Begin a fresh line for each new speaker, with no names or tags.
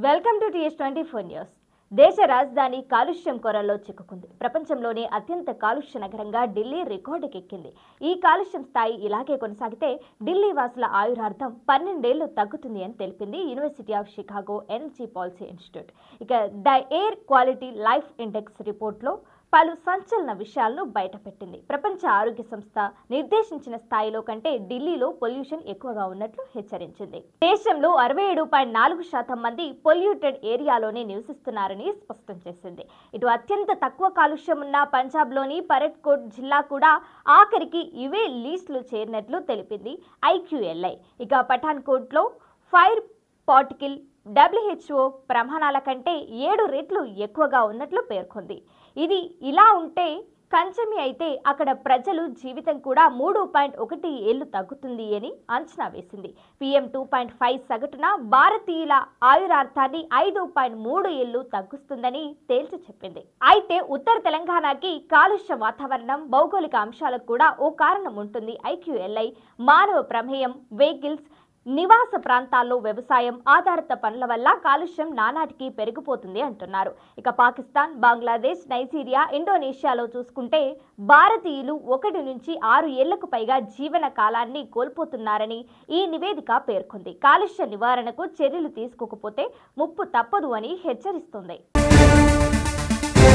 welcome to TS twenty four news దేశ రాజధాని కాలుష్యం కొరల్లో చిక్కుకుంది ప్రపంచంలోనే అత్యంత కాలుష్య నగరంగా ఢిల్లీ రికార్డుకెక్కింది ఈ కాలుష్యం స్థాయి ఇలాగే కొనసాగితే ఢిల్లీ వాసుల ఆయురార్థం పన్నెండేళ్లు తగ్గుతుంది అని తెలిపింది university of Chicago energy policy institute ఇక the air quality life index రిపోర్ట్లో పలు సంచలన విషయాలను బయటపెట్టింది ప్రపంచ ఆరోగ్య సంస్థ నిర్దేశించిన స్థాయిలో కంటే ఢిల్లీలో పొల్యూషన్ ఎక్కువగా ఉన్నట్లు హెచ్చరించింది దేశంలో అరవై ఏడు పాయింట్ నాలుగు శాతం మంది పొల్యూటెడ్ ఏరియాలోనే నివసిస్తున్నారని స్పష్టం చేసింది ఇటు అత్యంత తక్కువ కాలుష్యం ఉన్న పంజాబ్లోని పరెట్కోట్ జిల్లా కూడా ఆఖరికి ఇవే లీస్టులు చేరినట్లు తెలిపింది ఐక్యూఎల్ఐ ఇక పఠాన్కోట్లో ఫైర్ పార్టికిల్ డబ్ల్యూహెచ్ఓ ప్రమాణాల కంటే ఏడు రెట్లు ఎక్కువగా ఉన్నట్లు పేర్కొంది ఇది ఇలా ఉంటే కంచమి అయితే అక్కడ ప్రజలు జీవితం కూడా మూడు పాయింట్ ఒకటి ఏళ్లు తగ్గుతుంది అని అంచనా వేసింది పిఎం టూ పాయింట్ ఫైవ్ సగటున భారతీయుల ఆయురార్థాన్ని ఐదు పాయింట్ మూడు ఏళ్లు తగ్గిస్తుందని తేల్చి చెప్పింది అయితే ఉత్తర తెలంగాణకి కాలుష్య వాతావరణం భౌగోళిక అంశాలకు కూడా ఓ కారణం ఉంటుంది ఐక్యూఎల్ఐ మానవ ప్రమేయం వెహికల్స్ నివాస ప్రాంతాల్లో వ్యవసాయం ఆధారిత పనుల వల్ల కాలుష్యం నానాటికి పెరిగిపోతుంది అంటున్నారు ఇక పాకిస్తాన్ బంగ్లాదేశ్ నైజీరియా ఇండోనేషియాలో చూసుకుంటే భారతీయులు ఒకటి నుంచి ఆరు ఏళ్లకు పైగా జీవన కాలాన్ని కోల్పోతున్నారని ఈ నివేదిక పేర్కొంది కాలుష్య నివారణకు చర్యలు తీసుకోకపోతే ముప్పు తప్పదు అని హెచ్చరిస్తుంది